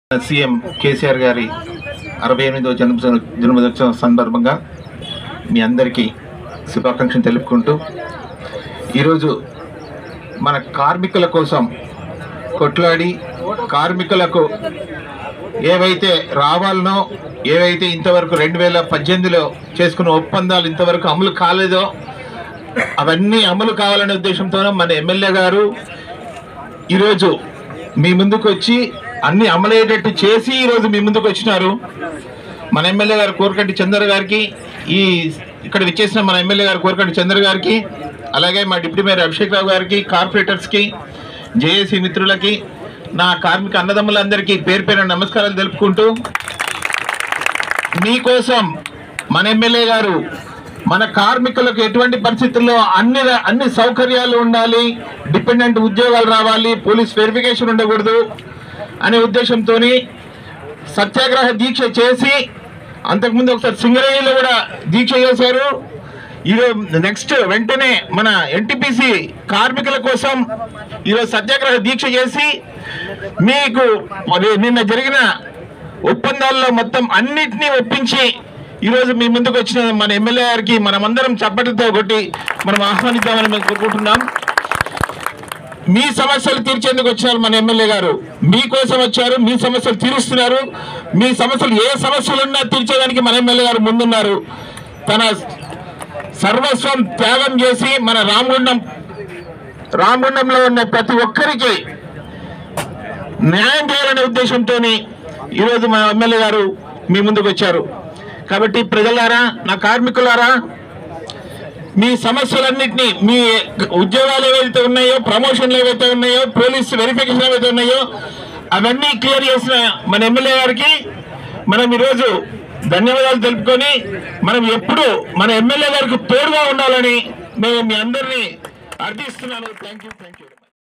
CM KCR గారి అరవై ఎనిమిదవ జన్మ జన్మదినోత్సవం సందర్భంగా మీ అందరికీ శుభాకాంక్షలు తెలుపుకుంటూ ఈరోజు మన కార్మికుల కోసం కొట్లాడి కార్మికులకు ఏవైతే రావాలనో ఏవైతే ఇంతవరకు రెండు వేల పద్దెనిమిదిలో చేసుకున్న ఒప్పందాలు ఇంతవరకు అమలు కాలేదో అవన్నీ అమలు కావాలనే ఉద్దేశంతోనే మన ఎమ్మెల్యే గారు ఈరోజు మీ ముందుకు వచ్చి అన్ని అమలయ్యేటట్టు చేసి ఈరోజు మీ ముందుకు వచ్చినారు మన ఎమ్మెల్యే గారు కోరకంటి చంద్ర గారికి ఈ ఇక్కడ విచ్చేసిన మన ఎమ్మెల్యే గారు కోరకంటి చంద్ర గారికి అలాగే మా డిప్యూటీ మేయర్ అభిషేక్ రావు గారికి కార్పొరేటర్స్కి జేఏసీ మిత్రులకి నా కార్మిక అన్నదమ్ములందరికీ పేరు పేరు నమస్కారాలు తెలుపుకుంటూ మీకోసం మన ఎమ్మెల్యే గారు మన కార్మికులకు ఎటువంటి పరిస్థితుల్లో అన్ని అన్ని సౌకర్యాలు ఉండాలి డిపెండెంట్ ఉద్యోగాలు రావాలి పోలీస్ వెరిఫికేషన్ ఉండకూడదు అనే ఉద్దేశంతో సత్యాగ్రహ దీక్ష చేసి అంతకుముందు ఒకసారి సింగరేణిలో కూడా దీక్ష చేశారు ఈరోజు నెక్స్ట్ వెంటనే మన ఎన్టీపీసీ కార్మికుల కోసం ఈరోజు సత్యాగ్రహ దీక్ష చేసి మీకు మరి నిన్న జరిగిన ఒప్పందాల్లో మొత్తం అన్నిటినీ ఒప్పించి ఈరోజు మీ ముందుకు వచ్చిన మన ఎమ్మెల్యే గారికి మనమందరం చప్పటితో కొట్టి మనం ఆహ్వానిద్దామని మేము కోరుకుంటున్నాం మీ సమస్యలు తీర్చేందుకు వచ్చారు మన ఎమ్మెల్యే గారు మీకోసం వచ్చారు మీ సమస్యలు తీరుస్తున్నారు మీ సమస్యలు ఏ సమస్యలు ఉన్నా తీర్చేదానికి మన ఎమ్మెల్యే గారు ముందున్నారు తన సర్వస్వం త్యాగం చేసి మన రామగుండం రామగుండంలో ఉన్న ప్రతి ఒక్కరికి న్యాయం చేయాలనే ఉద్దేశంతో ఈరోజు మా ఎమ్మెల్యే గారు మీ ముందుకు వచ్చారు కాబట్టి ప్రజలారా నా కార్మికులారా మీ సమస్యలన్నింటినీ మీ ఉద్యోగాలు ఏవైతే ఉన్నాయో ప్రమోషన్లు ఏవైతే ఉన్నాయో పోలీస్ వెరిఫికేషన్ ఏవైతే ఉన్నాయో అవన్నీ క్లియర్ చేసిన మన ఎమ్మెల్యే గారికి మనం ఈరోజు ధన్యవాదాలు తెలుపుకొని మనం ఎప్పుడు మన ఎమ్మెల్యే గారికి తోడుగా ఉండాలని మేము మీ అందరినీ అర్థిస్తున్నాను థ్యాంక్ యూ థ్యాంక్ యూ